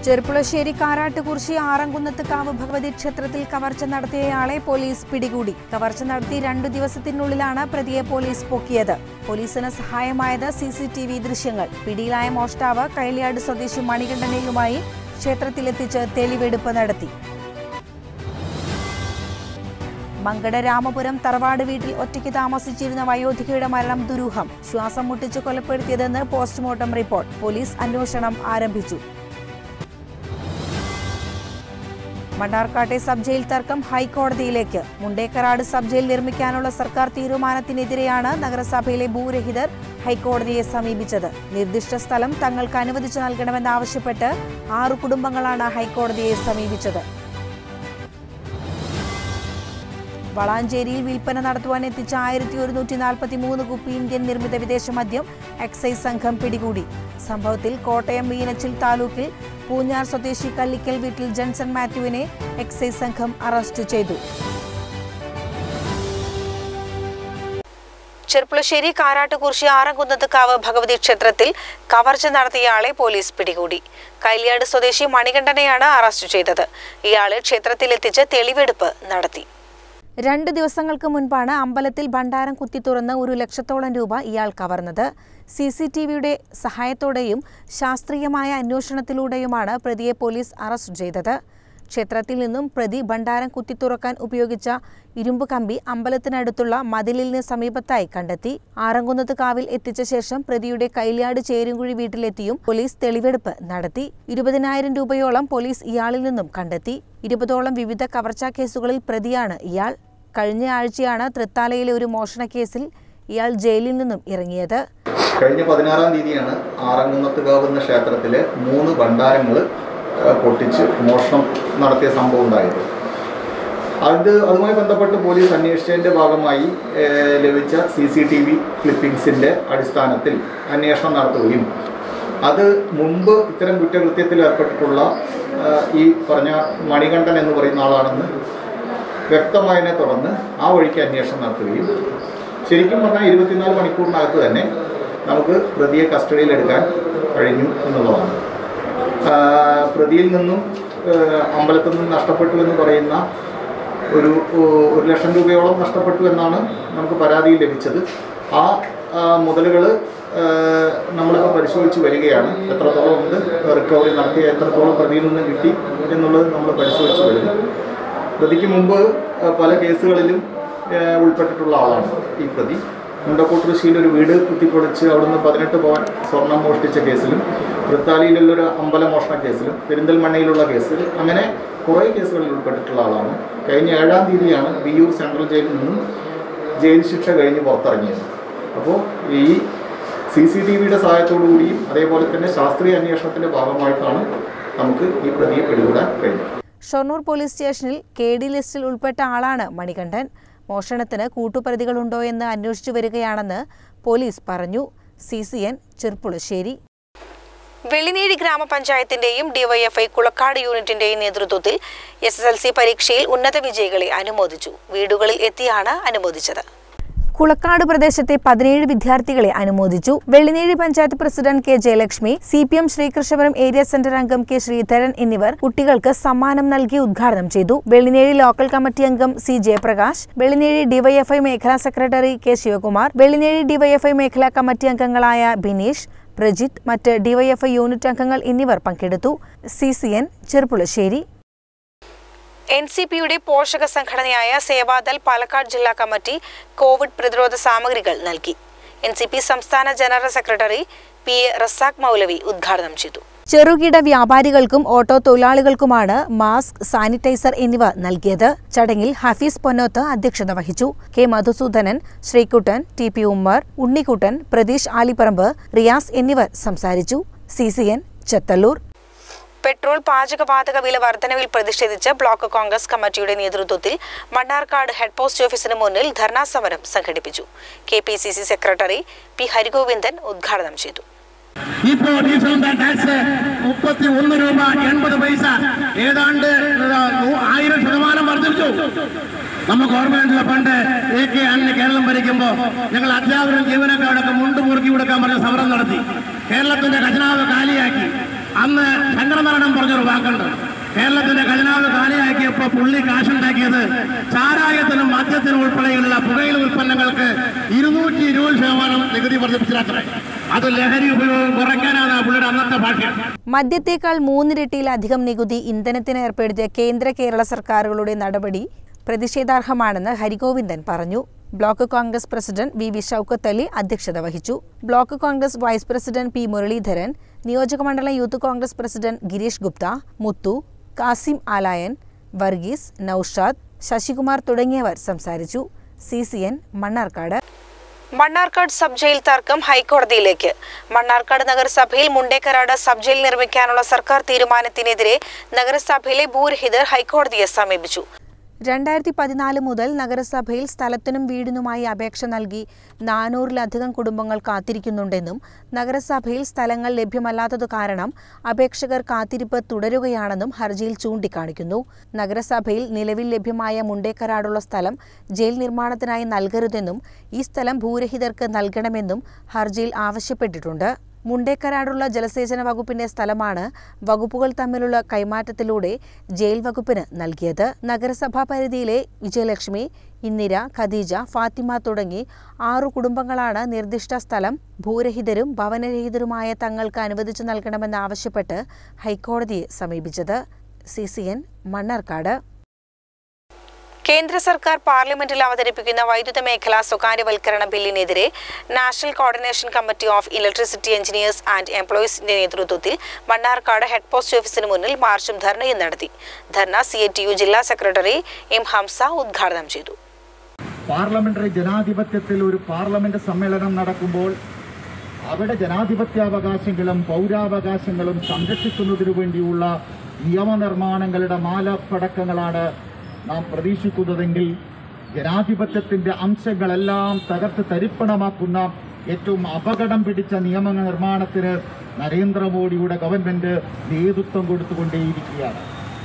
ചെർപ്പുളശ്ശേരി കാരാട്ടുകുറിശി ആറംകുന്നത്ത് കാവ് ഭഗവതി ക്ഷേത്രത്തിൽ കവർച്ച നടത്തിയയാളെ പോലീസ് പിടികൂടി കവർച്ച നടത്തി രണ്ടു ദിവസത്തിനുള്ളിലാണ് പ്രതിയെ പോലീസ് പൊക്കിയത് പോലീസിന് സഹായമായത് സി സി ടി വി ദൃശ്യങ്ങൾ പിടിയിലായ മോഷ്ടാവ് കൈലിയാട് സ്വദേശി മണികണ്ഠനെയുമായി ക്ഷേത്രത്തിലെത്തിച്ച് തെളിവെടുപ്പ് നടത്തി മങ്കട രാമപുരം തറവാട് വീട്ടിൽ ഒറ്റയ്ക്ക് താമസിച്ചിരുന്ന വയോധികയുടെ മരണം ദുരൂഹം ശ്വാസം മുട്ടിച്ച് കൊലപ്പെടുത്തിയതെന്ന് പോസ്റ്റ്മോർട്ടം റിപ്പോർട്ട് പോലീസ് അന്വേഷണം ആരംഭിച്ചു മണ്ണാർക്കാട്ടെ സബ് ജയിൽ തർക്കം ഹൈക്കോടതിയിലേക്ക് മുണ്ടേക്കറാട് സബ് ജയിൽ നിർമ്മിക്കാനുള്ള സർക്കാർ തീരുമാനത്തിനെതിരെയാണ് നഗരസഭയിലെ ഭൂരഹിതർ ഹൈക്കോടതിയെ സമീപിച്ചത് നിർദ്ദിഷ്ട സ്ഥലം തങ്ങൾക്ക് അനുവദിച്ചു നൽകണമെന്നാവശ്യപ്പെട്ട് ആറു കുടുംബങ്ങളാണ് ഹൈക്കോടതിയെ സമീപിച്ചത് വളാഞ്ചേരിയിൽ വിൽപ്പന നടത്തുവാൻ എത്തിച്ച ആയിരത്തി ഒരുന്നൂറ്റി നാൽപ്പത്തി മൂന്ന് കുപ്പി ഇന്ത്യൻ നിർമ്മിത വിദേശ മദ്യം എക്സൈസ് സംഘം പിടികൂടി സംഭവത്തിൽ കോട്ടയം മീനച്ചിൽ താലൂക്കിൽ പൂഞ്ഞാർ സ്വദേശി കല്ലിക്കൽ വീട്ടിൽ ജൻസൺ മാത്യുവിനെ എക്സൈസ് സംഘം അറസ്റ്റ് ചെയ്തു ചെർപ്പുളശ്ശേരി കാരാട്ടുകുറിശി ആറംകുന്നത്ത് കാവ് ഭഗവതി ക്ഷേത്രത്തിൽ കവർച്ച നടത്തിയയാളെ പോലീസ് പിടികൂടി കൈലിയാട് സ്വദേശി മണികണ്ഠനെയാണ് അറസ്റ്റ് ചെയ്തത് ഇയാളെ ക്ഷേത്രത്തിലെത്തിച്ച് തെളിവെടുപ്പ് നടത്തി രണ്ട് ദിവസങ്ങൾക്ക് മുൻപാണ് അമ്പലത്തിൽ ഭണ്ഡാരം കുത്തി തുറന്ന് ഒരു ലക്ഷത്തോളം രൂപ ഇയാൾ കവർന്നത് സി സി ടി വിയുടെ സഹായത്തോടെയും ശാസ്ത്രീയമായ അന്വേഷണത്തിലൂടെയുമാണ് പ്രതിയെ പോലീസ് അറസ്റ്റ് ചെയ്തത് ക്ഷേത്രത്തിൽ നിന്നും പ്രതി ഭണ്ഡാരം കുത്തിത്തുറക്കാൻ ഉപയോഗിച്ച ഇരുമ്പ് കമ്പി അമ്പലത്തിനടുത്തുള്ള മതിലിന് സമീപത്തായി കണ്ടെത്തി ആറങ്കുന്നത്ത് കാവിൽ എത്തിച്ച ശേഷം പ്രതിയുടെ കൈലിയാട് ചേരുംകുഴി വീട്ടിലെത്തിയും പോലീസ് തെളിവെടുപ്പ് നടത്തി ഇരുപതിനായിരം രൂപയോളം പോലീസ് ഇയാളിൽ നിന്നും കണ്ടെത്തി ഇരുപതോളം വിവിധ കവർച്ചാ കേസുകളിൽ പ്രതിയാണ് ഇയാൾ കഴിഞ്ഞ ആഴ്ചയാണ് തൃത്താലയിലെ ഒരു മോഷണ കേസിൽ ഇയാൾ ജയിലിൽ നിന്നും ഇറങ്ങിയത് കഴിഞ്ഞ പതിനാറാം തീയതിയാണ് ആറങ്ങുന്നത്തുകാവ് എന്ന ക്ഷേത്രത്തിലെ മൂന്ന് ഭണ്ഡാരങ്ങൾ പൊട്ടിച്ച് മോഷണം നടത്തിയ സംഭവം ഉണ്ടായത് അത് അതുമായി ബന്ധപ്പെട്ട് പോലീസ് അന്വേഷിച്ചതിൻ്റെ ഭാഗമായി ഏഹ്, ലഭിച്ച സി സി ടി വി ക്ലിപ്പിംഗ്സിൻ്റെ അടിസ്ഥാനത്തിൽ അന്വേഷണം നടത്തുകയും അത് മുമ്പ് ഇത്തരം കുറ്റകൃത്യത്തിൽ ഏർപ്പെട്ടിട്ടുള്ള ഏഹ്, ഈ പറഞ്ഞ മണികണ്ഠൻ എന്ന് പറയുന്ന ആളാണെന്ന് വ്യക്തമായതിനെ തുടർന്ന് ആ വഴിക്ക് അന്വേഷണം നടത്തുകയും ശരിക്കും പറഞ്ഞാൽ ഇരുപത്തിനാല് മണിക്കൂറിനകത്ത് തന്നെ നമുക്ക് പ്രതിയെ കസ്റ്റഡിയിലെടുക്കാൻ കഴിഞ്ഞു എന്നുള്ളതാണ് ആ, പ്രതിയിൽ നിന്നും ആ, അമ്പലത്തിൽ നിന്നും നഷ്ടപ്പെട്ടു എന്ന് പറയുന്ന ഒരു ഒരു ലക്ഷം രൂപയോളം നഷ്ടപ്പെട്ടു എന്നാണ് നമുക്ക് പരാതിയിൽ ലഭിച്ചത് ആ മുതലുകൾ നമ്മളിപ്പോൾ പരിശോധിച്ച് വരികയാണ് എത്രത്തോളം ഉണ്ട് റിക്കവറി നടത്തി എത്രത്തോളം പ്രതിയിൽ നിന്ന് കിട്ടി എന്നുള്ളത് നമ്മൾ പരിശോധിച്ച് വരുന്നു പ്രതിക്ക് മുമ്പ് ആ, പല കേസുകളിലും ആ, ഉൾപ്പെട്ടിട്ടുള്ള ആളാണ് ഈ പ്രതി മുണ്ടക്കോട്ടുകൃഷിയിൽ ഒരു വീട് കുത്തിപ്പൊളിച്ച് അവിടുന്ന് പതിനെട്ട് പവൻ സ്വർണം മോഷ്ടിച്ച കേസിലും വൃത്താലിയിലുള്ളൊരു അമ്പല മോഷണ കേസിലും പെരിന്തൽമണ്ണയിലുള്ള കേസിൽ അങ്ങനെ കുറേ കേസുകളിൽ ഉൾപ്പെട്ടിട്ടുള്ള ആളാണ് കഴിഞ്ഞ ഏഴാം തീയതിയാണ് വിയൂർ സെൻട്രൽ ജയിലിൽ നിന്നും ജയിൽ ശിക്ഷ കഴിഞ്ഞ് പുറത്തിറങ്ങിയത് അപ്പോൾ ഈ സി സി ടി വിയുടെ സഹായത്തോടുകൂടിയും അതേപോലെ തന്നെ ശാസ്ത്രീയ അന്വേഷണത്തിൻ്റെ ഭാഗമായിട്ടാണ് നമുക്ക് ഈ പ്രതിയെ പിടികൂടാൻ കഴിഞ്ഞത് ഷൊർണൂർ പോലീസ് സ്റ്റേഷനിൽ കെ ഡി ലിസ്റ്റിൽ ഉൾപ്പെട്ട ആളാണ് മണികണ്ഠൻ മോഷണത്തിന് കൂട്ടുപ്രതികളുണ്ടോ എന്ന് അന്വേഷിച്ചു വരികയാണെന്ന് പോലീസ് പറഞ്ഞു C C N Cherpulassery Vellinezhi ഗ്രാമപഞ്ചായത്തിന്റെയും ഡിവൈഎഫ്ഐ കുളക്കാട് യൂണിറ്റിന്റെയും നേതൃത്വത്തിൽ എസ് എസ് എൽ സി പരീക്ഷയിൽ ഉന്നത വിജയികളെ അനുമോദിച്ചു വീടുകളിൽ എത്തിയാണ് അനുമോദിച്ചത് കുളക്കാട് പ്രദേശത്തെ പതിനേഴ് വിദ്യാർത്ഥികളെ അനുമോദിച്ചു Vellinezhi panchayat president K Jayalakshmi C P M Sreekrishnapuram area centre അംഗം കെ ശ്രീധരൻ എന്നിവർ കുട്ടികൾക്ക് സമ്മാനം നൽകി ഉദ്ഘാടനം ചെയ്തു വെള്ളിനേഴി ലോക്കൽ കമ്മിറ്റി അംഗം സി ജയപ്രകാശ് വെള്ളിനേഴി ഡിവൈഎഫ്ഐ മേഖലാ secretary K Sivakumar Vellinezhi DYFI മേഖലാ കമ്മിറ്റി അംഗങ്ങളായ ബിനീഷ് പ്രജിത്ത് മറ്റ് ഡിവൈഎഫ്ഐ യൂണിറ്റ് അംഗങ്ങൾ എന്നിവർ പങ്കെടുത്തു C C N Cherpulassery N C പിയുടെ പോഷക സംഘടനയായ സേവാദൽ പാലക്കാട് ജില്ലാ കമ്മിറ്റി കോവിഡ് പ്രതിരോധ സാമഗ്രികൾ നൽകി എൻ സി പി സംസ്ഥാന general secretary P A Razak Moulavi ഉദ്ഘാടനം ചെയ്തു ചെറുകിട വ്യാപാരികൾക്കും ഓട്ടോ തൊഴിലാളികൾക്കുമാണ് മാസ്ക് സാനിറ്റൈസർ എന്നിവ നൽകിയത് ചടങ്ങിൽ ഹഫീസ് പൊന്നോത്ത് അധ്യക്ഷത വഹിച്ചു K Madhusoodanan Sreekuttan T P Ummer Unnikuttan Pratheesh Alipparamba Riyas എന്നിവർ സംസാരിച്ചു C C N Chethallur petrol പാചകവാതക വില വർധനവിൽ പ്രതിഷേധിച്ച് ബ്ലോക്ക് കോൺഗ്രസ് കമ്മിറ്റിയുടെ നേതൃത്വത്തിൽ മണ്ണാർക്കാട് ഹെഡ് പോസ്റ്റ് ഓഫീസിന് മുന്നിൽ ധർണാ സമരം സംഘടിപ്പിച്ചു K P C C secretary P Harigovindan ഉദ്ഘാടനം ചെയ്തു ഇപ്പോ ഡീസലിന്റെ ടാക്സ് മുപ്പത്തി ഒന്ന് രൂപ എൺപത് പൈസ ഏതാണ്ട് നൂ- ആയിരം ശതമാനം വർദ്ധിച്ചു നമുക്ക് ഓർമ്മയുണ്ടല്ലോ പണ്ട് എ കെ അന്ന് കേരളം ഭരിക്കുമ്പോൾ ഞങ്ങൾ അധ്യാപകരും ജീവനക്കാരൊക്കെ മുണ്ട് മുറുക്കി കൊടുക്കാൻ പറഞ്ഞ സമരം നടത്തി കേരളത്തിന്റെ ഖജനാവ് കാലിയാക്കി അന്ന് ശങ്കരനാരായണൻ പറഞ്ഞൊരു വാക്കുണ്ട് കേരളത്തിന്റെ ഖജനാവ് കാലിയാക്കിയപ്പോ പുള്ളി കാശുണ്ടാക്കിയത് ചാരായത്തിനും മദ്യത്തിനും ഉൾപ്പെടെയുള്ള പുകയില ഉൽപ്പന്നങ്ങൾക്ക് ഇരുന്നൂറ്റി ഇരുപത് ശതമാനം നികുതി വർദ്ധിപ്പിച്ചിട്ടത്രേ അത് ലഹരി ഉപയോഗം കുറയ്ക്കാനാണ് പുള്ളിയുടെ അന്നത്തെ ഭാഷ്യം മദ്യത്തേക്കാൾ മൂന്നിരട്ടിയിലധികം നികുതി ഇന്ധനത്തിന് ഏർപ്പെടുത്തിയ കേന്ദ്ര കേരള സർക്കാരുകളുടെ നടപടി പ്രതിഷേധാർഹമാണെന്ന് ഹരിഗോവിന്ദൻ പറഞ്ഞു block Congress president V V Shoukath Ali അധ്യക്ഷത വഹിച്ചു block Congress vice president P Muralidharan നിയോജകമണ്ഡലം യൂത്ത് കോൺഗ്രസ് പ്രസിഡന്റ് ഗിരീഷ് ഗുപ്ത മുത്തു കാസിം ആലായൻ വർഗീസ് നൌഷാദ് ശശികുമാർ തുടങ്ങിയവർ സംസാരിച്ചു C C N Mannarkkad Mannarkkad sub jail തർക്കം ഹൈക്കോടതിയിലേക്ക് മണ്ണാർക്കാട് നഗരസഭയിൽ മുണ്ടേക്കരാട് സബ് ജയിൽ നിർമ്മിക്കാനുള്ള സർക്കാർ തീരുമാനത്തിനെതിരെ നഗരസഭയിലെ ഭൂരഹിതർ ഹൈക്കോടതിയെ സമീപിച്ചു രണ്ടായിരത്തി പതിനാല് മുതൽ നഗരസഭയിൽ സ്ഥലത്തിനും വീടിനുമായി അപേക്ഷ നൽകി നാനൂറിലധികം കുടുംബങ്ങൾ കാത്തിരിക്കുന്നുണ്ടെന്നും നഗരസഭയിൽ സ്ഥലങ്ങൾ ലഭ്യമല്ലാത്തതു കാരണം അപേക്ഷകർ കാത്തിരിപ്പ് തുടരുകയാണെന്നും ഹർജിയിൽ ചൂണ്ടിക്കാണിക്കുന്നു നഗരസഭയിൽ നിലവിൽ ലഭ്യമായ മുണ്ടേക്കരാടുള്ള സ്ഥലം ജയിൽ നിർമ്മാണത്തിനായി നൽകരുതെന്നും ഈ സ്ഥലം ഭൂരഹിതർക്ക് നൽകണമെന്നും ഹർജിയിൽ ആവശ്യപ്പെട്ടിട്ടുണ്ട് മുണ്ടേക്കരാടുള്ള ജലസേചന വകുപ്പിന്റെ സ്ഥലമാണ് വകുപ്പുകൾ തമ്മിലുള്ള കൈമാറ്റത്തിലൂടെ ജയിൽ വകുപ്പിന് നൽകിയത് നഗരസഭാ പരിധിയിലെ വിജയലക്ഷ്മി ഇന്ദിര ഖദീജ ഫാത്തിമ തുടങ്ങി ആറു കുടുംബങ്ങളാണ് നിർദ്ദിഷ്ട സ്ഥലം ഭൂരഹിതരും ഭവനരഹിതരുമായ തങ്ങൾക്ക് അനുവദിച്ചു നൽകണമെന്നാവശ്യപ്പെട്ട് ഹൈക്കോടതിയെ സമീപിച്ചത് സി സി എൻ മണ്ണാർക്കാട് കേന്ദ്ര സർക്കാർ പാർലമെന്റിൽ അവതരിപ്പിക്കുന്ന വൈദ്യുത മേഖലാ സ്വകാര്യവൽക്കരണ ബില്ലിനെതിരെ National Coordination Committee of Electricity Engineers and എംപ്ലോയീസിന്റെ നേതൃത്വത്തിൽ മണ്ണാർക്കാട് ഹെഡ് പോസ്റ്റ് ഓഫീസിന് മുന്നിൽ മാർച്ചും ധർണയും നടത്തി ധർണ സി ജില്ലാ സെക്രട്ടറി എം ഹംസ ഉദ്ഘാടനം ചെയ്തു പാർലമെന്ററി ജനാധിപത്യത്തിൽ ഒരു പാർലമെന്റ് സമ്മേളനം നടക്കുമ്പോൾ അവിടെ ജനാധിപത്യാവകാശങ്ങളും പൗരാവകാശങ്ങളും സംരക്ഷിക്കുന്നതിനു വേണ്ടിയുള്ള നിയമനിർമ്മാണങ്ങളുടെ മാലപ്പടക്കങ്ങളാണ് നാം പ്രതീക്ഷിക്കുന്നതെങ്കിൽ ജനാധിപത്യത്തിന്റെ അംശങ്ങളെല്ലാം തകർത്ത് തരിപ്പണമാക്കുന്ന ഏറ്റവും അപകടം പിടിച്ച നിയമ നിർമ്മാണത്തിന് നരേന്ദ്രമോദിയുടെ ഗവൺമെന്റ് നേതൃത്വം കൊടുത്തുകൊണ്ടേയിരിക്കുകയാണ്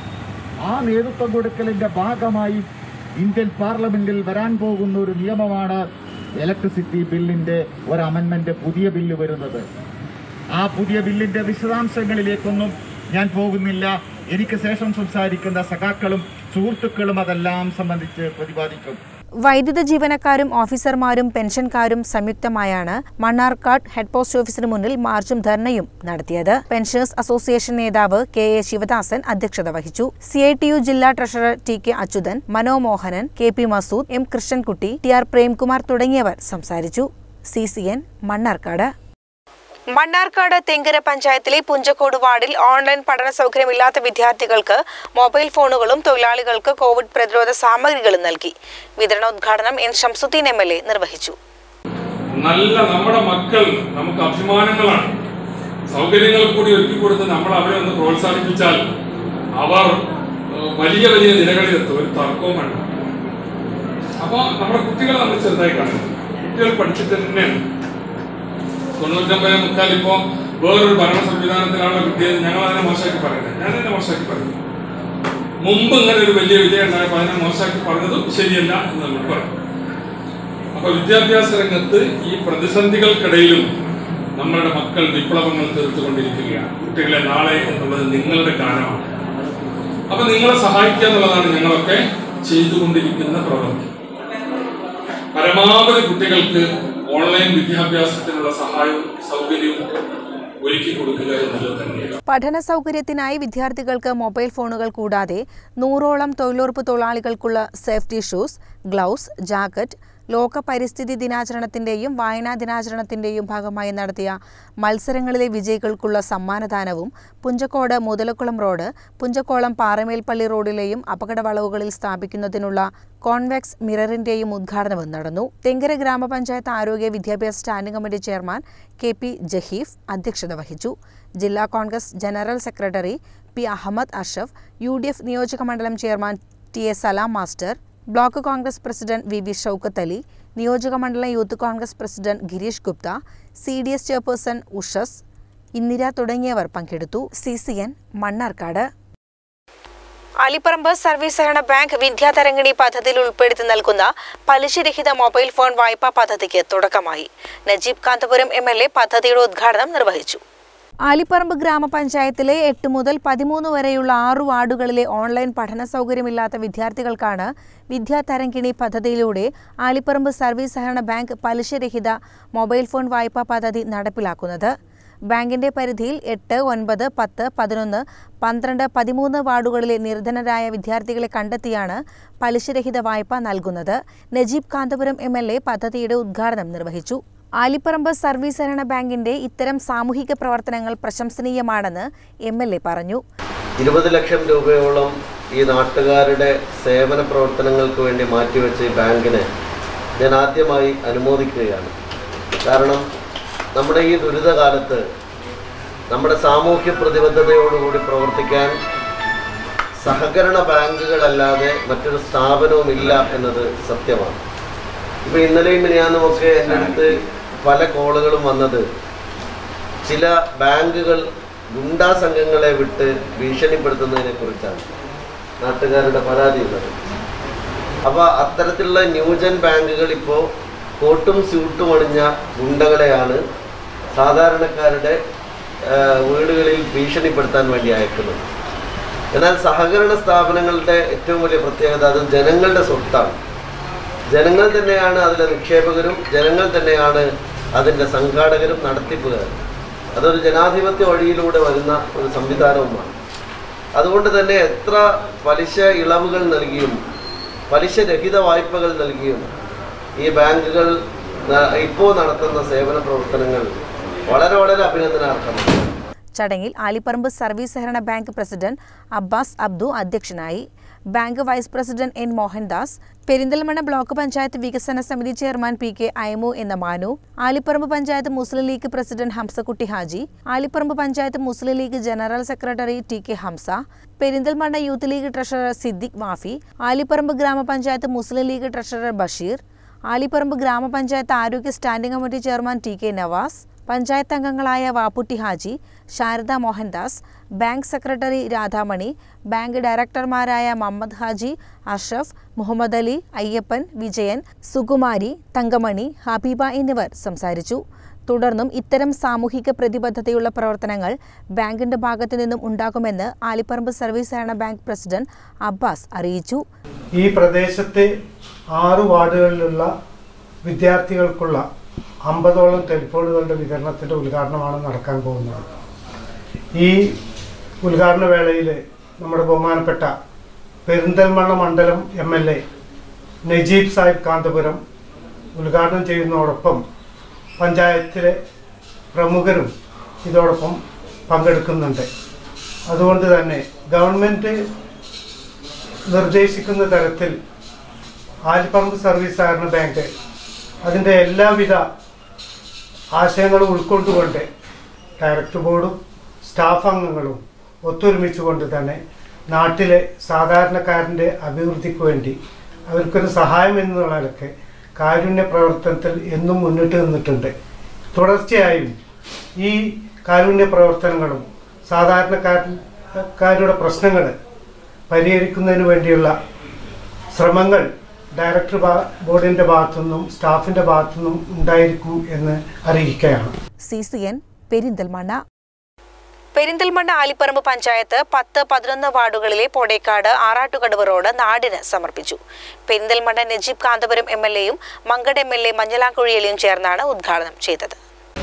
ആ നേതൃത്വം കൊടുക്കലിന്റെ ഭാഗമായി ഇന്ത്യൻ പാർലമെന്റിൽ വരാൻ പോകുന്ന ഒരു നിയമമാണ് ഇലക്ട്രിസിറ്റി ബില്ലിന്റെ ഒരു അമെന്മെന്റ് പുതിയ ബില്ല് വരുന്നത് ആ പുതിയ ബില്ലിന്റെ വിശദാംശങ്ങളിലേക്കൊന്നും ഞാൻ പോകുന്നില്ല എനിക്ക് ശേഷം സംസാരിക്കുന്ന സഖാക്കളും സുഹൃത്തുക്കളും അതെല്ലാം സംബന്ധിച്ച് പ്രതിപാദിക്കും വൈദ്യുത ജീവനക്കാരും ഓഫീസർമാരും പെൻഷൻകാരും സംയുക്തമായാണ് മണ്ണാർക്കാട് ഹെഡ് പോസ്റ്റ് ഓഫീസിന് മുന്നിൽ മാർച്ചും ധർണയും നടത്തിയത് പെൻഷനേഴ്സ് അസോസിയേഷൻ നേതാവ് കെ എ ശിവദാസൻ അധ്യക്ഷത വഹിച്ചു സി ഐ ടി യു ജില്ലാ treasurer T K Achuthan Manomohanan K P Masood M Krishnankutty T R Premkumar തുടങ്ങിയവർ സംസാരിച്ചു C C N Mannarkkad Mannarkkad Thenkara പഞ്ചായത്തിലെ പുഞ്ചക്കോട് വാർഡിൽ ഓൺലൈൻ പഠന സൗകര്യമില്ലാത്ത വിദ്യാർത്ഥികൾക്ക് മൊബൈൽ ഫോണുകളും തൊഴിലാളികൾക്ക് കോവിഡ് പ്രതിരോധ സാമഗ്രികളും നൽകി വിതരണോദ്ഘാടനം N Shamsudheen M L A നിർവഹിച്ചു നല്ല നമ്മുടെ മക്കൾ നമുക്ക് അഭിമാനങ്ങളാണ് സൗകര്യങ്ങൾ കൂടി ഒരുക്കി കൊടുത്ത് നമ്മൾ അവരെ ഒന്ന് പ്രോത്സാഹിപ്പിച്ചാൽ അവർ ഏഹ്, വലിയ വലിയ നിലകളിലെത്തും ഒരു തർക്കവും വേണ്ട അപ്പോൾ നമ്മുടെ കുട്ടികളെ നമ്മൾ ചെറുതായി കാണും കുട്ടികൾ പഠിച്ചിട്ട് തന്നെയാണ് തൊണ്ണൂറ്റൊമ്പത് മുക്കാൽ ഇപ്പോ വേറൊരു ഭരണ സംവിധാനത്തിലാണ് കിട്ടിയത് ഞങ്ങൾ അതിനെ മോശമാക്കി പറയുന്നത് ഞാൻ അതിനെ മോശമാക്കി പറഞ്ഞു മുമ്പ് ഇങ്ങനെ ഒരു വലിയ വിജയം ഉണ്ടായപ്പോൾ അതിനെ മോശമാക്കി പറഞ്ഞതും ശരിയല്ല എന്ന് നമ്മൾ പറയും അപ്പൊ വിദ്യാഭ്യാസ രംഗത്ത് ഈ പ്രതിസന്ധികൾക്കിടയിലും നമ്മളുടെ മക്കൾ വിപ്ലവങ്ങൾ തീർത്തുകൊണ്ടിരിക്കുകയാണ് കുട്ടികളെ നാളെ എന്നുള്ളത് നിങ്ങളുടെ കാലമാണ് അപ്പൊ നിങ്ങളെ സഹായിക്കുക എന്നുള്ളതാണ് ഞങ്ങളൊക്കെ ചെയ്തുകൊണ്ടിരിക്കുന്ന പ്രവൃത്തി പരമാവധി കുട്ടികൾക്ക് ഓൺലൈൻ വിദ്യാഭ്യാസത്തിനുള്ള സഹായവും സൗകര്യവും ഒരുക്കി കൊടുക്കുക എന്നുള്ളത് തന്നെയാണ് പഠന സൗകര്യത്തിനായി വിദ്യാർത്ഥികൾക്ക് മൊബൈൽ ഫോണുകൾ കൂടാതെ നൂറോളം തൊഴിലുറപ്പ് തൊഴിലാളികൾക്കുള്ള സേഫ്റ്റി ഷൂസ് ഗ്ലൗസ് ജാക്കറ്റ് ലോക പരിസ്ഥിതി ദിനാചരണത്തിന്റെയും വായനാ ദിനാചരണത്തിന്റെയും ഭാഗമായി നടത്തിയ മത്സരങ്ങളിലെ വിജയികൾക്കുള്ള സമ്മാനദാനവും പുഞ്ചക്കോട് മുതലക്കുളം റോഡ് പുഞ്ചക്കോളം പാറമേൽപ്പള്ളി റോഡിലെയും അപകട വളവുകളിൽ സ്ഥാപിക്കുന്നതിനുള്ള കോൺവെക്സ് മിററിന്റെയും ഉദ്ഘാടനവും നടന്നു തെങ്കര ഗ്രാമപഞ്ചായത്ത് ആരോഗ്യ വിദ്യാഭ്യാസ standing committee chairman K P Jaheef അധ്യക്ഷത വഹിച്ചു ജില്ലാ Congress general secretary P Ahammed Ashaf U D F നിയോജക മണ്ഡലം chairman T A Salam master block Congress president V V Shoukath Ali നിയോജക മണ്ഡലം youth Congress president Girish Gupta C D S chairperson Ushas Indira തുടങ്ങിയവർ പങ്കെടുത്തു C C N Mannarkkad Alipparamba service സഹകരണ ബാങ്ക് വിദ്യാതരംഗിണി പദ്ധതിയിൽ ഉൾപ്പെടുത്തി നൽകുന്ന പലിശരഹിത മൊബൈൽ ഫോൺ വായ്പാ പദ്ധതിക്ക് തുടക്കമായി Najeeb Kanthapuram M L A പദ്ധതിയുടെ ഉദ്ഘാടനം നിർവഹിച്ചു ആലിപ്പറമ്പ് ഗ്രാമപഞ്ചായത്തിലെ എട്ട് മുതൽ പതിമൂന്ന് വരെയുള്ള ആറു വാർഡുകളിലെ ഓൺലൈൻ പഠന സൗകര്യമില്ലാത്ത വിദ്യാർത്ഥികൾക്കാണ് വിദ്യാതരംഗിണി പദ്ധതിയിലൂടെ ആലിപ്പറമ്പ് സർവീസ് സഹകരണ ബാങ്ക് പലിശരഹിത മൊബൈൽ ഫോൺ വായ്പാ പദ്ധതി നടപ്പിലാക്കുന്നത് ബാങ്കിന്റെ പരിധിയിൽ എട്ട് ഒൻപത് പത്ത് പതിനൊന്ന് പന്ത്രണ്ട് പതിമൂന്ന് വാർഡുകളിലെ നിർധനരായ വിദ്യാർത്ഥികളെ കണ്ടെത്തിയാണ് പലിശരഹിത വായ്പ നൽകുന്നത് Najeeb Kanthapuram M L A പദ്ധതിയുടെ ഉദ്ഘാടനം നിർവഹിച്ചു ആലിപ്പറമ്പ് സർവീസ് സഹകരണ ബാങ്കിന്റെ ഇത്തരം സാമൂഹിക പ്രവർത്തനങ്ങൾ പ്രശംസനീയമാണെന്ന് എം എൽ എ പറഞ്ഞു ഇരുപത് ലക്ഷം രൂപയോളം ഈ നാട്ടുകാരുടെ സേവന പ്രവർത്തനങ്ങൾക്ക് വേണ്ടി മാറ്റിവെച്ച ഈ ബാങ്കിനെ ഞാൻ ആദ്യമായി അനുമോദിക്കുകയാണ് കാരണം നമ്മുടെ ഈ ദുരിതകാലത്ത് നമ്മുടെ സാമൂഹ്യ പ്രതിബദ്ധതയോടുകൂടി പ്രവർത്തിക്കാൻ സഹകരണ ബാങ്കുകളല്ലാതെ മറ്റൊരു സ്ഥാപനവും ഇല്ല എന്നത് സത്യമാണ് ഇപ്പോൾ ഇന്നലെയും മിനിയാന്നുമൊക്കെ എൻ്റെ അടുത്ത് പല കോളുകളും വന്നത് ചില ബാങ്കുകൾ ഗുണ്ടാ സംഘങ്ങളെ വിട്ട് ഭീഷണിപ്പെടുത്തുന്നതിനെ കുറിച്ചാണ് നാട്ടുകാരുടെ പരാതിയുള്ളത് അപ്പോൾ അത്തരത്തിലുള്ള ന്യൂജൻ ബാങ്കുകൾ ഇപ്പോൾ കോട്ടും സ്യൂട്ടും അണിഞ്ഞ ഗുണ്ടകളെയാണ് സാധാരണക്കാരുടെ ആ, വീടുകളിൽ ഭീഷണിപ്പെടുത്താൻ വേണ്ടി അയക്കുന്നത് എന്നാൽ സഹകരണ സ്ഥാപനങ്ങളുടെ ഏറ്റവും വലിയ പ്രത്യേകത അത് ജനങ്ങളുടെ സ്വത്താണ് ജനങ്ങൾ തന്നെയാണ് അതിലെ നിക്ഷേപകരും ജനങ്ങൾ തന്നെയാണ് അതിൻ്റെ സംഘാടകരും നടത്തിപ്പുകാരും അതൊരു ജനാധിപത്യ വഴിയിലൂടെ വരുന്ന ഒരു സംവിധാനവുമാണ് അതുകൊണ്ട് തന്നെ എത്ര പലിശ ഇളവുകൾ നൽകിയും പലിശരഹിത വായ്പകൾ നൽകിയും ഈ ബാങ്കുകൾ ന- ഇപ്പോൾ നടത്തുന്ന സേവന പ്രവർത്തനങ്ങൾ വളരെ വളരെ അഭിനന്ദനാർഹമാണ് ചടങ്ങിൽ ആലിപ്പറമ്പ് സർവീസ് സഹകരണ ബാങ്ക് പ്രസിഡന്റ് അബ്ബാസ് അബ്ദു അധ്യക്ഷനായി bank vice president N Mohandas Perinthalmanna block panchayat വികസന സമിതി ചെയർമാൻ പി കെ അയമു എന്ന മാനു ആലിപ്പറമ്പ് പഞ്ചായത്ത് മുസ്ലിം ലീഗ് പ്രസിഡന്റ് ഹംസക്കുട്ടി ഹാജി ആലിപ്പറമ്പ് പഞ്ചായത്ത് മുസ്ലിം league general secretary T K Hamsa Perinthalmanna youth league treasurer Siddique Wafi Alipparamba ഗ്രാമപഞ്ചായത്ത് മുസ്ലിം ലീഗ് ട്രഷറർ ബഷീർ ആലിപ്പറമ്പ് ഗ്രാമപഞ്ചായത്ത് ആരോഗ്യ standing committee chairman T K Navas panchayat അംഗങ്ങളായ Vapputty Haji Sharada Mohandas bank secretary Radhamani bank ഡയറക്ടർമാരായ മുഹമ്മദ് ഹാജി അഷ്റഫ് മുഹമ്മദ് അലി അയ്യപ്പൻ വിജയൻ സുകുമാരി തങ്കമണി ഹബീബ എന്നിവർ സംസാരിച്ചു തുടർന്നും ഇത്തരം സാമൂഹിക പ്രതിബദ്ധതയുള്ള പ്രവർത്തനങ്ങൾ ബാങ്കിന്റെ ഭാഗത്തു നിന്നും ഉണ്ടാകുമെന്ന് ആലിപ്പറമ്പ് സർവീസ് സഹകരണ ബാങ്ക് പ്രസിഡന്റ് അബ്ബാസ് അറിയിച്ചു ഈ പ്രദേശത്തെ ആറ് വാർഡുകളിലുള്ള വിദ്യാർത്ഥികൾക്കുള്ള അമ്പതോളം ടെലിഫോണുകളുടെ വിതരണത്തിൻ്റെ ഉദ്ഘാടനമാണ് നടക്കാൻ പോകുന്നത് ഈ ഉദ്ഘാടന വേളയിൽ നമ്മുടെ ബഹുമാനപ്പെട്ട പെരിന്തൽമണ്ണ മണ്ഡലം M L A Najeeb Sahib Kanthapuram ഉദ്ഘാടനം ചെയ്യുന്നതോടൊപ്പം പഞ്ചായത്തിലെ പ്രമുഖരും ഇതോടൊപ്പം പങ്കെടുക്കുന്നുണ്ട് അതുകൊണ്ട് തന്നെ ഗവൺമെൻറ് നിർദ്ദേശിക്കുന്ന തരത്തിൽ ആലിപ്പറമ്പ് സർവീസ് സഹകരണ ബാങ്ക് അതിൻ്റെ എല്ലാവിധ ആശയങ്ങളും ഉൾക്കൊണ്ടുകൊണ്ട് ഡയറക്ടർ ബോർഡും സ്റ്റാഫ് അംഗങ്ങളും ഒത്തൊരുമിച്ചുകൊണ്ട് തന്നെ നാട്ടിലെ സാധാരണക്കാരൻ്റെ അഭിവൃദ്ധിക്ക് വേണ്ടി അവർക്കൊരു സഹായം എന്നുള്ള നിലക്ക് കാരുണ്യ പ്രവർത്തനത്തിൽ എന്നും മുന്നിട്ട് നിന്നിട്ടുണ്ട് തുടർച്ചയായും ഈ കാരുണ്യ പ്രവർത്തനങ്ങളും സാധാരണക്കാരൻ്റെ പ്രശ്നങ്ങൾ പരിഹരിക്കുന്നതിന് വേണ്ടിയുള്ള ശ്രമങ്ങൾ ഡയറക്ടർ ഭാ- ബോർഡിൻ്റെ ഭാഗത്തുനിന്നും സ്റ്റാഫിൻ്റെ ഭാഗത്തുനിന്നും ഉണ്ടായിരിക്കും എന്ന് അറിയിക്കുകയാണ് C C N Perinthalmanna Perinthalmanna Alipparamba panchayat പത്ത് പതിനൊന്ന് വാർഡുകളിലെ പൊടേക്കാട് ആറാട്ടുകടവ് റോഡ് നാടിന് സമർപ്പിച്ചു പെരിന്തൽമണ്ണ നജീബ് കാന്തപുരം എം എൽ എയും മങ്കട് എം എൽ എ മഞ്ഞലാക്കുഴിയിലും ചേർന്നാണ് ഉദ്ഘാടനം ചെയ്തത്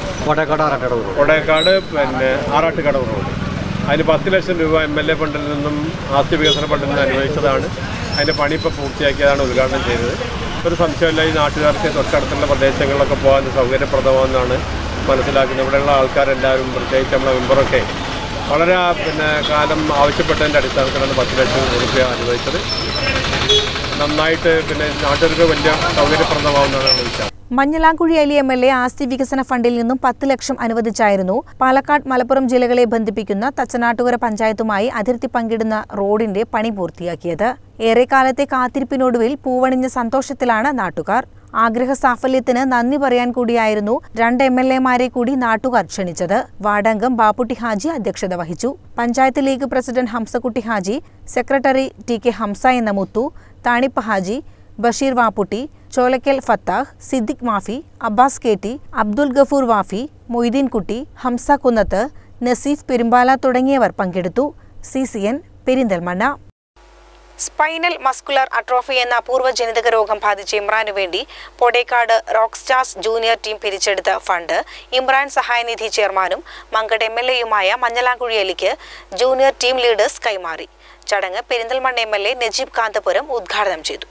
കൊടേക്കാട് പിന്നെ ആറാട്ടുകടവ് റോഡ് അതിന് പത്ത് ലക്ഷം രൂപ എം എൽ എ ഫണ്ടിൽ നിന്നും ആസ്തി വികസന ഫണ്ടിൽ നിന്ന് അനുവദിച്ചതാണ് അതിൻ്റെ പണി ഇപ്പോൾ പൂർത്തിയാക്കിയതാണ് ഉദ്ഘാടനം ചെയ്തത് ഒരു സംശയമില്ല ഈ നാട്ടുകാർക്ക് തൊട്ടടുത്തുള്ള പ്രദേശങ്ങളിലൊക്കെ പോകാൻ സൗകര്യപ്രദമാണെന്നാണ് മനസ്സിലാക്കുന്നത് ഇവിടെയുള്ള ആൾക്കാരെല്ലാവരും പ്രത്യേകിച്ച് നമ്മുടെ മെമ്പറൊക്കെ വളരെ പിന്നെ കാലം ആവശ്യപ്പെട്ടതിൻ്റെ അടിസ്ഥാനത്തിലാണ് പത്ത് ലക്ഷം രൂപ അനുവദിച്ചത് നന്നായിട്ട് പിന്നെ നാട്ടുകാർക്ക് വലിയ സൗകര്യപ്രദമാവുന്നതാണ് വിശ്വാസം Manjalamkuzhi Ali M L A ആസ്തി വികസന ഫണ്ടിൽ നിന്നും പത്ത് ലക്ഷം അനുവദിച്ചായിരുന്നു പാലക്കാട് മലപ്പുറം ജില്ലകളെ ബന്ധിപ്പിക്കുന്ന തച്ചനാട്ടുകര പഞ്ചായത്തുമായി അതിർത്തി പങ്കിടുന്ന റോഡിന്റെ പണി പൂർത്തിയാക്കിയത് ഏറെക്കാലത്തെ കാത്തിരിപ്പിനൊടുവിൽ പൂവണിഞ്ഞ സന്തോഷത്തിലാണ് നാട്ടുകാർ ആഗ്രഹ സാഫല്യത്തിന് നന്ദി പറയാൻ കൂടിയായിരുന്നു രണ്ട് എം എൽ എമാരെ കൂടി നാട്ടുകാർ ക്ഷണിച്ചത് വാർഡംഗം ബാപ്പുട്ടി ഹാജി അധ്യക്ഷത വഹിച്ചു panchayat league president ഹംസക്കുട്ടി Haji secretary T K Hamza എന്ന മുത്തു താണിപ്പ ഹാജി ബഷീർ വാപ്പുട്ടി ചോലക്കൽ ഫത്താഹ് സിദ്ദിഖ് മാഫി അബ്ബാസ് കെ ടി അബ്ദുൽ ഗഫൂർ വാഫി മൊയ്തീൻ കുട്ടി ഹംസ കുന്നത്ത് നസീഫ് പെരുമ്പാല തുടങ്ങിയവർ പങ്കെടുത്തു C C N Perinthalmanna spinal muscular atrophy എന്ന അപൂർവ ജനിതക രോഗം ബാധിച്ച ഇമ്രാനു വേണ്ടി Podekkad rock stars junior team പിരിച്ചെടുത്ത ഫണ്ട് ഇമ്രാൻ സഹായനിധി ചെയർമാനും മങ്കട് എം എൽ എയുമായ മഞ്ഞലാംകുഴി അലിക്ക് ജൂനിയർ ടീം ലീഡേഴ്സ് കൈമാറി ചടങ്ങ് Perinthalmanna M L A Najeeb Kanthapuram ഉദ്ഘാടനം ചെയ്തു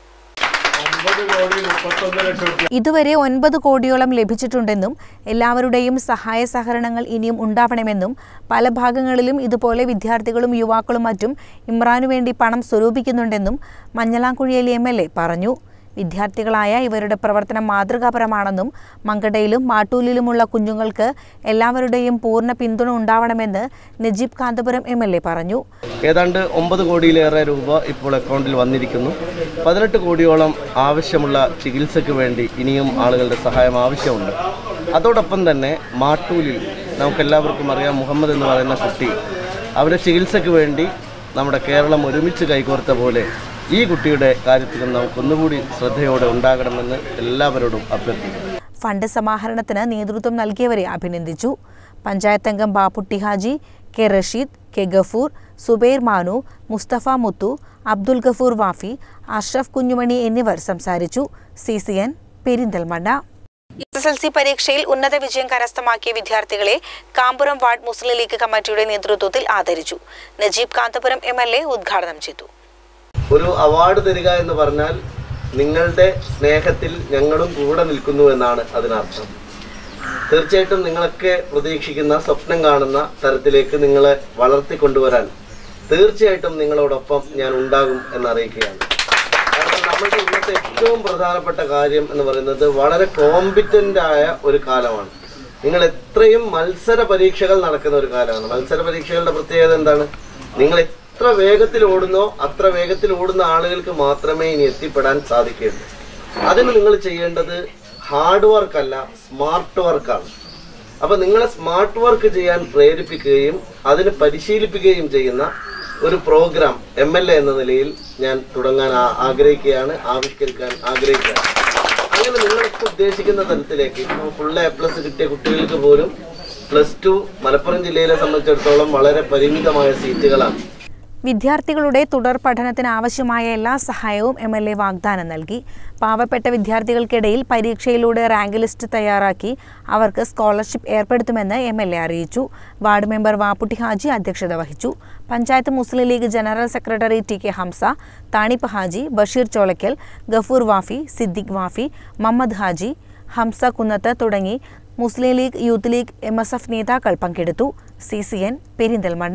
ഇതുവരെ ഒൻപത് കോടിയോളം ലഭിച്ചിട്ടുണ്ടെന്നും എല്ലാവരുടെയും സഹായ സഹകരണങ്ങൾ ഇനിയും ഉണ്ടാവണമെന്നും പല ഭാഗങ്ങളിലും ഇതുപോലെ വിദ്യാർത്ഥികളും യുവാക്കളും മറ്റും ഇമ്രാനു വേണ്ടി പണം സ്വരൂപിക്കുന്നുണ്ടെന്നും മഞ്ഞളാംകുഴിയിലെ എം എൽ എ പറഞ്ഞു വിദ്യാർത്ഥികളായ ഇവരുടെ പ്രവർത്തനം മാതൃകാപരമാണെന്നും മങ്കടയിലും മാട്ടൂലിലുമുള്ള കുഞ്ഞുങ്ങൾക്ക് എല്ലാവരുടെയും പൂർണ്ണ പിന്തുണ ഉണ്ടാവണമെന്ന് Najeeb Kanthapuram M L A പറഞ്ഞു ഏതാണ്ട് ഒമ്പത് കോടിയിലേറെ രൂപ ഇപ്പോൾ അക്കൗണ്ടിൽ വന്നിരിക്കുന്നു പതിനെട്ട് കോടിയോളം ആവശ്യമുള്ള ചികിത്സയ്ക്ക് വേണ്ടി ഇനിയും ആളുകളുടെ സഹായം ആവശ്യമുണ്ട് അതോടൊപ്പം തന്നെ മാട്ടൂലിൽ നമുക്കെല്ലാവർക്കും അറിയാം മുഹമ്മദ് എന്ന് പറയുന്ന കുട്ടി അവരുടെ ചികിത്സയ്ക്ക് വേണ്ടി നമ്മുടെ കേരളം ഒരുമിച്ച് കൈകോർത്ത പോലെ ഈ കുട്ടിയുടെ കാര്യത്തിലും നമുക്കൊന്നുകൂടി ശ്രദ്ധയോടെ ഉണ്ടാകണമെന്ന് എല്ലാവരോടും അഭ്യർത്ഥിക്കുന്നു ഫണ്ട് സമാഹരണത്തിന് നേതൃത്വം നൽകിയവരെ അഭിനന്ദിച്ചു പഞ്ചായത്ത് അംഗം ബാപ്പുട്ടി ഹാജി കെ റഷീദ് കെ ഗഫൂർ സുബൈർ മാനു മുസ്തഫ മുത്തു അബ്ദുൽ ഗഫൂർ വാഫി അഷ്റഫ് കുഞ്ഞുമണി എന്നിവർ സംസാരിച്ചു C C N Perinthalmanna S S L C പരീക്ഷയിൽ ഉന്നത വിജയം കരസ്ഥമാക്കിയ വിദ്യാർത്ഥികളെ കാമ്പുറം വാർഡ് മുസ്ലിം ലീഗ് കമ്മിറ്റിയുടെ നേതൃത്വത്തിൽ ആദരിച്ചു Najeeb Kanthapuram M L A ഉദ്ഘാടനം ചെയ്തു ഒരു അവാർഡ് തരിക എന്ന് പറഞ്ഞാൽ നിങ്ങളുടെ സ്നേഹത്തിൽ ഞങ്ങളും കൂടെ നിൽക്കുന്നു എന്നാണ് അതിനർത്ഥം തീർച്ചയായിട്ടും നിങ്ങളൊക്കെ പ്രതീക്ഷിക്കുന്ന സ്വപ്നം കാണുന്ന തരത്തിലേക്ക് നിങ്ങളെ വളർത്തിക്കൊണ്ടുവരാൻ തീർച്ചയായിട്ടും നിങ്ങളോടൊപ്പം ഞാൻ ഉണ്ടാകും എന്നറിയിക്കുകയാണ് കാരണം നമ്മളുടെ ഇന്നത്തെ ഏറ്റവും പ്രധാനപ്പെട്ട കാര്യം എന്ന് പറയുന്നത് വളരെ കോമ്പിറ്റന്റ് ആയ ഒരു കാലമാണ് നിങ്ങൾ എത്രയും മത്സര പരീക്ഷകൾ നടക്കുന്ന ഒരു കാലമാണ് മത്സര പരീക്ഷകളുടെ പ്രത്യേകത എന്താണ് നിങ്ങൾ എത്ര വേഗത്തിൽ ഓടുന്നോ അത്ര വേഗത്തിൽ ഓടുന്ന ആളുകൾക്ക് മാത്രമേ ഇനി എത്തിപ്പെടാൻ സാധിക്കുകയുള്ളൂ അതിന് നിങ്ങൾ ചെയ്യേണ്ടത് ഹാർഡ് വർക്ക് അല്ല സ്മാർട്ട് വർക്കാണ് അപ്പൊ നിങ്ങളെ സ്മാർട്ട് വർക്ക് ചെയ്യാൻ പ്രേരിപ്പിക്കുകയും അതിന് പരിശീലിപ്പിക്കുകയും ചെയ്യുന്ന ഒരു പ്രോഗ്രാം എം എൽ എ എന്ന നിലയിൽ ഞാൻ തുടങ്ങാൻ ആ- ആഗ്രഹിക്കുകയാണ് ആവിഷ്കരിക്കാൻ ആഗ്രഹിക്കുകയാണ് അങ്ങനെ നിങ്ങളൊക്കെ ഉദ്ദേശിക്കുന്ന തലത്തിലേക്ക് ഇപ്പോൾ ഫുൾ എ പ്ലസ് കിട്ടിയ കുട്ടികൾക്ക് പോലും പ്ലസ് ടു മലപ്പുറം ജില്ലയിലെ സംബന്ധിച്ചിടത്തോളം വളരെ പരിമിതമായ സീറ്റുകളാണ് വിദ്യാർത്ഥികളുടെ തുടർ പഠനത്തിന് ആവശ്യമായ എല്ലാ സഹായവും എം എൽ എ വാഗ്ദാനം നൽകി പാവപ്പെട്ട വിദ്യാർത്ഥികൾക്കിടയിൽ പരീക്ഷയിലൂടെ റാങ്ക് ലിസ്റ്റ് തയ്യാറാക്കി അവർക്ക് സ്കോളർഷിപ്പ് ഏർപ്പെടുത്തുമെന്ന് എം എൽ എ അറിയിച്ചു വാർഡ് മെമ്പർ വാപ്പുട്ടി ഹാജി അധ്യക്ഷത വഹിച്ചു പഞ്ചായത്ത് മുസ്ലിം league general secretary T K Hamza Thanippu Haji Basheer Cholakkal Gafoor Wafi Siddique Wafi Muhammad Haji Hamza Kunnath തുടങ്ങി Muslim league youth league M S F നേതാക്കൾ പങ്കെടുത്തു C C N Perinthalmanna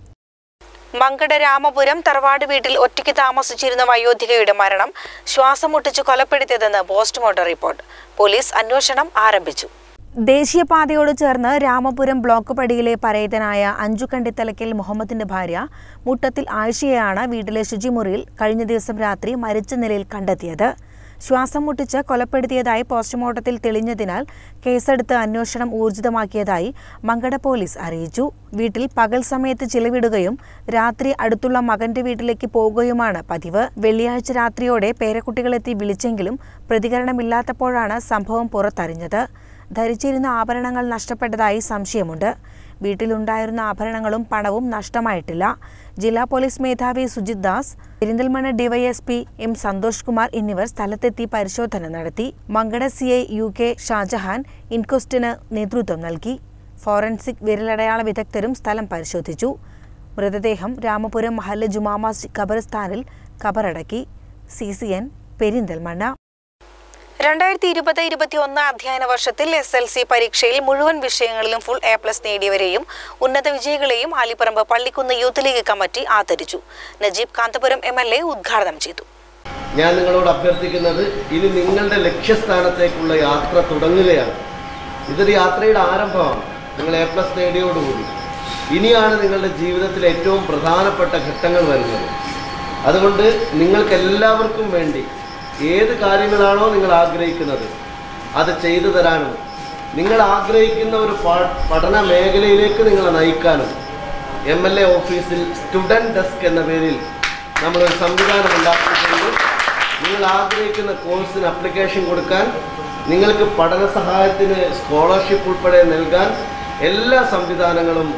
Mankada Ramapuram തറവാട് വീട്ടിൽ ഒറ്റയ്ക്ക് താമസിച്ചിരുന്ന വയോധികയുടെ മരണം ശ്വാസം മുട്ടിച്ച് കൊലപ്പെടുത്തിയതെന്ന് പോസ്റ്റ്മോർട്ടം റിപ്പോർട്ട് പോലീസ് അന്വേഷണം ആരംഭിച്ചു ദേശീയപാതയോട് ചേർന്ന് രാമപുരം ബ്ലോക്ക് പടിയിലെ പരേതനായ അഞ്ചു കണ്ടിത്തലക്കൽ മുഹമ്മദിന്റെ ഭാര്യ മുട്ടത്തിൽ ആയിഷയെയാണ് വീട്ടിലെ ശുചിമുറിയിൽ കഴിഞ്ഞ ദിവസം രാത്രി മരിച്ച നിലയിൽ കണ്ടെത്തിയത് ശ്വാസം മുട്ടിച്ച് കൊലപ്പെടുത്തിയതായി പോസ്റ്റ്മോർട്ടത്തിൽ തെളിഞ്ഞതിനാൽ കേസെടുത്ത് അന്വേഷണം ഊർജിതമാക്കിയതായി മങ്കട പോലീസ് അറിയിച്ചു വീട്ടിൽ പകൽ സമയത്ത് ചിലവിടുകയും രാത്രി അടുത്തുള്ള മകന്റെ വീട്ടിലേക്ക് പോകുകയുമാണ് പതിവ് വെള്ളിയാഴ്ച രാത്രിയോടെ പേരക്കുട്ടികളെത്തി വിളിച്ചെങ്കിലും പ്രതികരണമില്ലാത്തപ്പോഴാണ് സംഭവം പുറത്തറിഞ്ഞത് ധരിച്ചിരുന്ന ആഭരണങ്ങൾ നഷ്ടപ്പെട്ടതായി സംശയമുണ്ട് വീട്ടിലുണ്ടായിരുന്ന ആഭരണങ്ങളും പണവും നഷ്ടമായിട്ടില്ല ജില്ലാ പോലീസ് മേധാവി സുജിത് ദാസ് പെരിന്തൽമണ്ണ ഡിവൈഎസ്പി എം സന്തോഷ് കുമാർ എന്നിവർ സ്ഥലത്തെത്തി പരിശോധന നടത്തി Mankada C I U K Shajahan ഇൻക്വസ്റ്റിന് നേതൃത്വം നൽകി ഫോറൻസിക് വിരലടയാള വിദഗ്ധരും സ്ഥലം പരിശോധിച്ചു മൃതദേഹം രാമപുരം മഹല്ല് ജുമാ മസ്ജിദ് ഖബർസ്ഥാനിൽ ഖബറടക്കി സി സി എൻ പെരിന്തൽമണ്ണ രണ്ടായിരത്തി ഇരുപത് ഇരുപത്തി ഒന്ന് അധ്യയന വർഷത്തിൽ എസ് എൽ സി പരീക്ഷയിൽ മുഴുവൻ വിഷയങ്ങളിലും ഫുൾ എ പ്ലസ് നേടിയവരെയും ഉന്നത വിജയികളെയും Alipparamba Pallikkunnu youth league committee ആദരിച്ചു Najeeb Kanthapuram M L A ഉദ്ഘാടനം ചെയ്തു ഞാൻ നിങ്ങളോട് അഭ്യർത്ഥിക്കുന്നത് ഇനി നിങ്ങളുടെ ലക്ഷ്യസ്ഥാനത്തേക്കുള്ള യാത്ര തുടങ്ങുകയാണ് ഇതൊരു യാത്രയുടെ ആരംഭമാണ് നിങ്ങൾ എ പ്ലസ് നേടിയോടുകൂടി ഇനിയാണ് നിങ്ങളുടെ ജീവിതത്തിലെ ഏറ്റവും പ്രധാനപ്പെട്ട ഘട്ടങ്ങൾ വരുന്നത് അതുകൊണ്ട് നിങ്ങൾക്ക് എല്ലാവർക്കും വേണ്ടി ഏത് കാര്യങ്ങളാണോ നിങ്ങൾ ആഗ്രഹിക്കുന്നത് അത് ചെയ്തു തരാനും നിങ്ങൾ ആഗ്രഹിക്കുന്ന ഒരു പ- പഠന മേഖലയിലേക്ക് നിങ്ങളെ നയിക്കാനും എം എൽ എ ഓഫീസിൽ സ്റ്റുഡൻറ് ഡെസ്ക് എന്ന പേരിൽ നമ്മളൊരു സംവിധാനം ഉണ്ടാക്കിയിട്ടുണ്ട് നിങ്ങൾ ആഗ്രഹിക്കുന്ന കോഴ്സിന് അപ്ലിക്കേഷൻ കൊടുക്കാൻ നിങ്ങൾക്ക് പഠന സഹായത്തിന് സ്കോളർഷിപ്പ് ഉൾപ്പെടെ നൽകാൻ എല്ലാ സംവിധാനങ്ങളും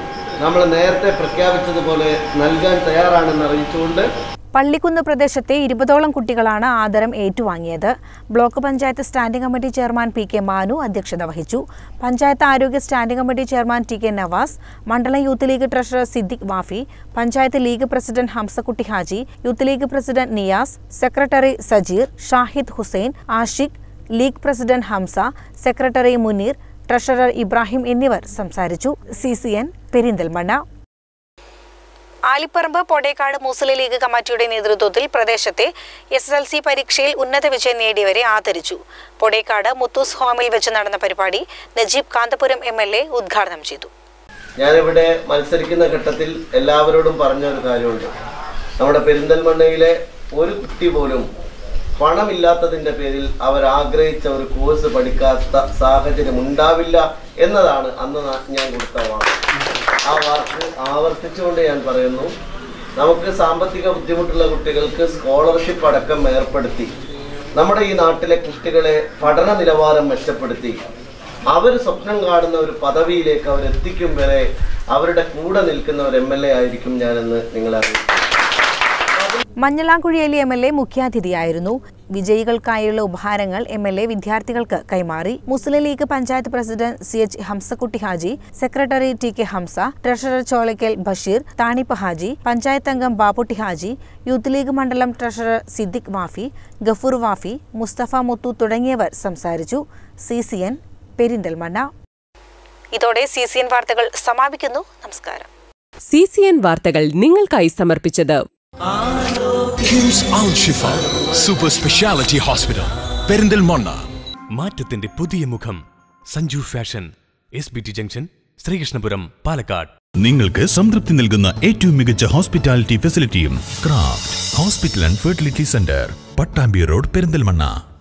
നമ്മൾ നേരത്തെ പ്രഖ്യാപിച്ചതുപോലെ നൽകാൻ തയ്യാറാണെന്ന് അറിയിച്ചുകൊണ്ട് പള്ളിക്കുന്ന് പ്രദേശത്തെ ഇരുപതോളം കുട്ടികളാണ് ആദരം ഏറ്റുവാങ്ങിയത് block panchayat standing committee chairman P K Manu അധ്യക്ഷത വഹിച്ചു പഞ്ചായത്ത് ആരോഗ്യ standing committee chairman T K Navas മണ്ഡലം youth league treasurer Siddique Wafi panchayat league president ഹംസക്കുട്ടി Haji youth league president Niyas secretary Sajeer Shahid Hussain Ashiq league president Hamza secretary Muneer treasurer Ibrahim എന്നിവർ സംസാരിച്ചു C C N Perinthalmanna Alipparamba Podekkad Muslim league കമ്മിറ്റിയുടെ നേതൃത്വത്തിൽ പ്രദേശത്തെ എസ് എസ് എൽ സി പരീക്ഷയിൽ ഉന്നത വിജയം നേടിയവരെ ആദരിച്ചു പൊടേക്കാട് മുത്തൂസ് ഹോമിൽ വെച്ച് നടന്ന പരിപാടി Najeeb Kanthapuram M L A ഉദ്ഘാടനം ചെയ്തു ഞാനിവിടെ മത്സരിക്കുന്ന ഘട്ടത്തിൽ എല്ലാവരോടും പറഞ്ഞ ഒരു കാര്യമുണ്ട് നമ്മുടെ പെരിന്തൽമണ്ണയിലെ ഒരു കുട്ടി പോലും പണമില്ലാത്തതിന്റെ പേരിൽ അവർ ആഗ്രഹിച്ച ഒരു കോഴ്സ് പഠിക്കാത്ത സാഹചര്യം ഉണ്ടാവില്ല എന്നതാണ് അന്ന് നാ- ഞാൻ കൊടുത്ത വാക്ക് ആ വാക്ക് ആവർത്തിച്ചുകൊണ്ട് ഞാൻ പറയുന്നു നമുക്ക് സാമ്പത്തിക ബുദ്ധിമുട്ടുള്ള കുട്ടികൾക്ക് സ്കോളർഷിപ്പ് അടക്കം ഏർപ്പെടുത്തി നമ്മുടെ ഈ നാട്ടിലെ കുട്ടികളെ പഠന നിലവാരം മെച്ചപ്പെടുത്തി അവർ സ്വപ്നം കാണുന്ന ഒരു പദവിയിലേക്ക് അവർ എത്തിക്കും വരെ അവരുടെ കൂടെ നിൽക്കുന്ന ഒരു എം എൽ എ ആയിരിക്കും ഞാനെന്ന് നിങ്ങളെ അറിയിക്കും മഞ്ഞളാംകുഴിയേലി എം എൽ എ മുഖ്യാതിഥിയായിരുന്നു വിജയികൾക്കായുള്ള ഉപഹാരങ്ങൾ എം എൽ എ വിദ്യാർത്ഥികൾക്ക് കൈമാറി Muslim league panchayat president C H Hamzakutty Haji secretary T K Hamza treasurer Cholakkal Basheer Thanippu Haji panchayat അംഗം ബാപ്പുട്ടി ഹാജി യൂത്ത് ലീഗ് മണ്ഡലം ട്രഷറർ സിദ്ദിഖ് വാഫി ഗഫൂർ വാഫി മുസ്തഫ മുത്തു തുടങ്ങിയവർ സംസാരിച്ചു സി സി എൻ പെരിന്തൽമണ്ണ ഇതോടെ സി സി എൻ വാർത്തകൾ സമാപിക്കുന്നു നമസ്കാരം സി സി എൻ വാർത്തകൾ നിങ്ങൾക്കായി സമർപ്പിച്ചത് KIMS Al Shifa super speciality hospital Perinthalmanna മാറ്റത്തിന്റെ പുതിയ മുഖം Sanju fashion S B T junction Sreekrishnapuram Palakkad നിങ്ങൾക്ക് സംതൃപ്തി നൽകുന്ന ഏറ്റവും മികച്ച ഹോസ്പിറ്റാലിറ്റി ഫെസിലിറ്റിയും craft hospital and fertility centre Pattambi road Perinthalmanna